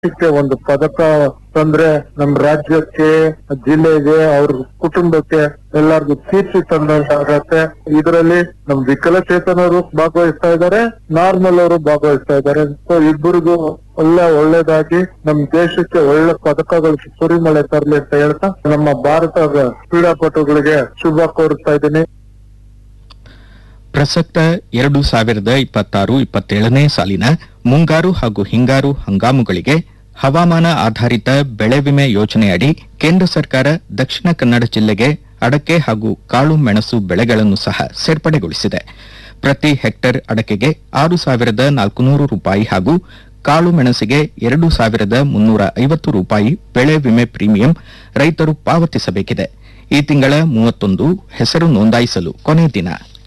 ದೇಶಕ್ಕೆ ಒಂದು ಪದಕ ತಂದ್ರೆ ನಮ್ ರಾಜ್ಯಕ್ಕೆ ಜಿಲ್ಲೆಗೆ ಅವ್ರ ಕುಟುಂಬಕ್ಕೆ ಎಲ್ಲಾರ್ಗು ಕೀರ್ತಿ ತಂದಂತಾಗತ್ತೆ ಇದರಲ್ಲಿ ನಮ್ ವಿಕಲಚೇತನರು ಭಾಗವಹಿಸ್ತಾ ಇದ್ದಾರೆ ನಾರ್ಮಲ್ ಅವರು ಭಾಗವಹಿಸ್ತಾ ಇದ್ದಾರೆ ಸೊ ಇಬ್ಬರಿಗೂ ಒಳ್ಳೆ ಒಳ್ಳೇದಾಗಿ ನಮ್ ದೇಶಕ್ಕೆ ಒಳ್ಳೆ ಪದಕಗಳು ಸುರಿಮಳೆ ತರಲಿ ಅಂತ ಹೇಳ್ತಾ ನಮ್ಮ ಭಾರತದ ಕ್ರೀಡಾಪಟುಗಳಿಗೆ ಶುಭ ಕೋರುತ್ತಾ ಇದ್ದೀನಿ ಪ್ರಸಕ್ತ ಎರಡು ಸಾವಿರದ ಇಪ್ಪತ್ತಾರು ಇಪ್ಪತ್ತೇಳನೇ ಸಾಲಿನ ಮುಂಗಾರು ಹಾಗೂ ಹಿಂಗಾರು ಹಂಗಾಮುಗಳಿಗೆ ಹವಾಮಾನ ಆಧಾರಿತ ಬೆಳೆ ವಿಮೆ ಯೋಜನೆಯಡಿ ಕೇಂದ್ರ ಸರ್ಕಾರ ದಕ್ಷಿಣ ಕನ್ನಡ ಜಿಲ್ಲೆಗೆ ಅಡಕೆ ಹಾಗೂ ಕಾಳು ಮೆಣಸು ಬೆಳೆಗಳನ್ನು ಸಹ ಸೇರ್ಪಡೆಗೊಳಿಸಿದೆ ಪ್ರತಿ ಹೆಕ್ಟೇರ್ ಅಡಕೆಗೆ ಆರು ಸಾವಿರದ ನಾಲ್ಕುನೂರು ರೂಪಾಯಿ ಹಾಗೂ ಕಾಳು ಮೆಣಸಿಗೆ ಎರಡು ಸಾವಿರದ ಮುನ್ನೂರ ಐವತ್ತು ರೂಪಾಯಿ ಬೆಳೆ ವಿಮೆ ಪ್ರೀಮಿಯಂ ರೈತರು ಪಾವತಿಸಬೇಕಿದೆ ಈ ತಿಂಗಳ ಮೂವತ್ತೊಂದು ಹೆಸರು ನೋಂದಾಯಿಸಲು ಕೊನೆ ದಿನ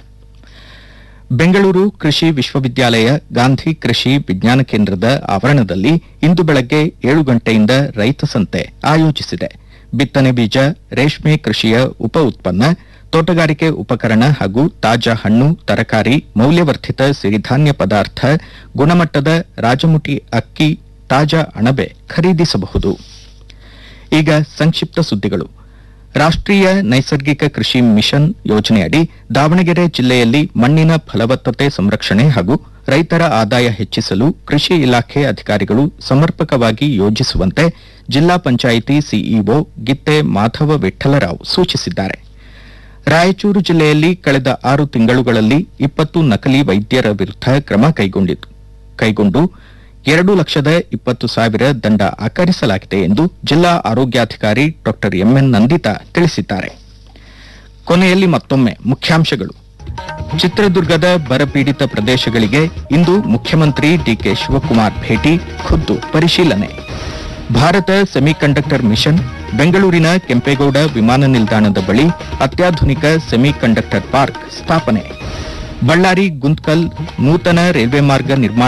ಬೆಂಗಳೂರು ಕೃಷಿ ವಿಶ್ವವಿದ್ಯಾಲಯ ಗಾಂಧಿ ಕೃಷಿ ವಿಜ್ಞಾನ ಕೇಂದ್ರದ ಆವರಣದಲ್ಲಿ ಇಂದು ಬೆಳಗ್ಗೆ ಏಳು ಗಂಟೆಯಿಂದ ರೈತ ಸಂತೆ ಆಯೋಜಿಸಿದೆ ಬಿತ್ತನೆ ಬೀಜ ರೇಷ್ಮೆ ಕೃಷಿಯ ಉಪ ಉತ್ಪನ್ನ ತೋಟಗಾರಿಕೆ ಉಪಕರಣ ಹಾಗೂ ತಾಜಾ ಹಣ್ಣು ತರಕಾರಿ ಮೌಲ್ಯವರ್ಧಿತ ಸಿರಿಧಾನ್ಯ ಪದಾರ್ಥ ಗುಣಮಟ್ಟದ ರಾಜಮುಟಿ ಅಕ್ಕಿ ತಾಜಾ ಅಣಬೆ ಖರೀದಿಸಬಹುದು ಈಗ ಸಂಕ್ಷಿಪ್ತ ಸುದ್ದಿಗಳು ರಾಷ್ಟ್ರೀಯ ನೈಸರ್ಗಿಕ ಕೃಷಿ ಮಿಷನ್ ಯೋಜನೆಯಡಿ ದಾವಣಗೆರೆ ಜಿಲ್ಲೆಯಲ್ಲಿ ಮಣ್ಣಿನ ಫಲವತ್ತತೆ ಸಂರಕ್ಷಣೆ ಹಾಗೂ ರೈತರ ಆದಾಯ ಹೆಚ್ಚಿಸಲು ಕೃಷಿ ಇಲಾಖೆ ಅಧಿಕಾರಿಗಳು ಸಮರ್ಪಕವಾಗಿ ಯೋಜಿಸುವಂತೆ ಜಿಲ್ಲಾ ಪಂಚಾಯಿತಿ ಸಿಇಒ ಗಿತ್ತೆ ಮಾಧವ ವಿಠಲರಾವ್ ಸೂಚಿಸಿದ್ದಾರೆ ರಾಯಚೂರು ಜಿಲ್ಲೆಯಲ್ಲಿ ಕಳೆದ ಆರು ತಿಂಗಳುಗಳಲ್ಲಿ ಇಪ್ಪತ್ತು ನಕಲಿ ವೈದ್ಯರ ವಿರುದ್ಧ ಕ್ರಮ ಕೈಗೊಂಡಿದ್ದು ಕೈಗೊಂಡು ಎರಡು ಲಕ್ಷದ ಇಪ್ಪತ್ತು ಸಾವಿರ ದಂಡ ಆಕರಿಸಲಾಗಿದೆ ಎಂದು ಜಿಲ್ಲಾ ಆರೋಗ್ಯಾಧಿಕಾರಿ ಡಾ ಎಂಎನ್ ನಂದಿತಾ ತಿಳಿಸಿದ್ದಾರೆ ಕೊನೆಯಲ್ಲಿ ಮತ್ತೊಮ್ಮೆ ಮುಖ್ಯಾಂಶಗಳು ಚಿತ್ರದುರ್ಗದ ಬರಪೀಡಿತ ಪ್ರದೇಶಗಳಿಗೆ ಇಂದು ಮುಖ್ಯಮಂತ್ರಿ ಡಿಕೆ ಶಿವಕುಮಾರ್ ಭೇಟಿ ಖುದ್ದು ಪರಿಶೀಲನೆ ಭಾರತ ಸೆಮಿಕಂಡಕ್ಟರ್ ಮಿಷನ್ ಬೆಂಗಳೂರಿನ ಕೆಂಪೇಗೌಡ ವಿಮಾನ ನಿಲ್ದಾಣದ ಬಳಿ ಅತ್ಯಾಧುನಿಕ ಸೆಮಿಕಂಡಕ್ಟರ್ ಪಾರ್ಕ್ ಸ್ಥಾಪನೆ ಬಳ್ಳಾರಿ ಗುಂತ್ಕಲ್ ನೂತನ ರೈಲ್ವೆ ಮಾರ್ಗ ನಿರ್ಮಾಣ